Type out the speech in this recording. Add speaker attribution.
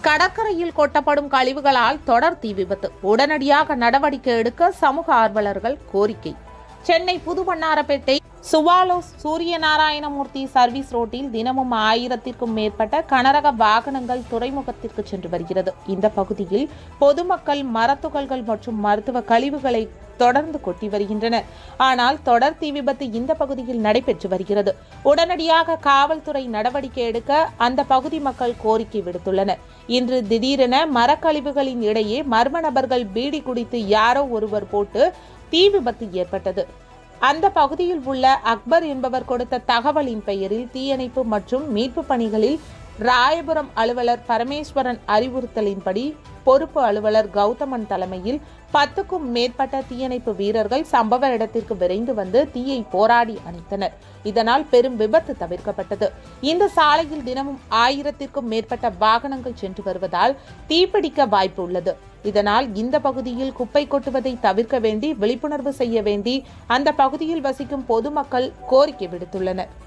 Speaker 1: கடற்கரையில் கொட்டப்படும் கழிவுகளால் தொடர் தீ விபத்து உடனடியாக நடவடிக்கை எடுக்க சமூக ஆர்வலர்கள் கோரிக்கை சென்னை புதுவண்ணாரப்பேட்டை சுவாலோஸ் சூரியநாராயணமூர்த்தி சர்வீஸ் ரோட்டில் தினமும் ஆயிரத்திற்கும் மேற்பட்ட கனரக வாகனங்கள் துறைமுகத்திற்கு சென்று வருகிறது இந்த பகுதியில் பொதுமக்கள் மரத்துகள்கள் மற்றும் மருத்துவ கழிவுகளை தொடர்ந்து கொட்டி வருகின்றனர் ஆனால் தொடர் தீ விபத்து இந்த பகுதியில் நடைபெற்று வருகிறது உடனடியாக காவல்துறை நடவடிக்கை எடுக்க அந்த பகுதி மக்கள் கோரிக்கை விடுத்துள்ளனர் இன்று திடீரென மரக்கழிவுகளின் இடையே மர்ம நபர்கள் பீடி குடித்து யாரோ ஒருவர் போட்டு தீ விபத்து ஏற்பட்டது அந்த பகுதியில் உள்ள அக்பர் என்பவர் கொடுத்த தகவலின் பெயரில் தீயணைப்பு மற்றும் மீட்பு பணிகளில் ராயபுரம் அலுவலர் பரமேஸ்வரன் அறிவுறுத்தலின்படி பொறுப்பு அலுவலர் கௌதமன் தலைமையில் பத்துக்கும் மேற்பட்ட தீயணைப்பு வீரர்கள் சம்பவ இடத்திற்கு விரைந்து வந்து தீயை போராடி அணைத்தனர் இதனால் பெரும் விபத்து தவிர்க்கப்பட்டது இந்த சாலையில் தினமும் ஆயிரத்திற்கும் மேற்பட்ட வாகனங்கள் சென்று வருவதால் தீப்பிடிக்க வாய்ப்பு உள்ளது இதனால் இந்த பகுதியில் குப்பை கொட்டுவதை தவிர்க்க வேண்டி விழிப்புணர்வு செய்ய வேண்டி அந்த பகுதியில் வசிக்கும் பொதுமக்கள் கோரிக்கை விடுத்துள்ளனர்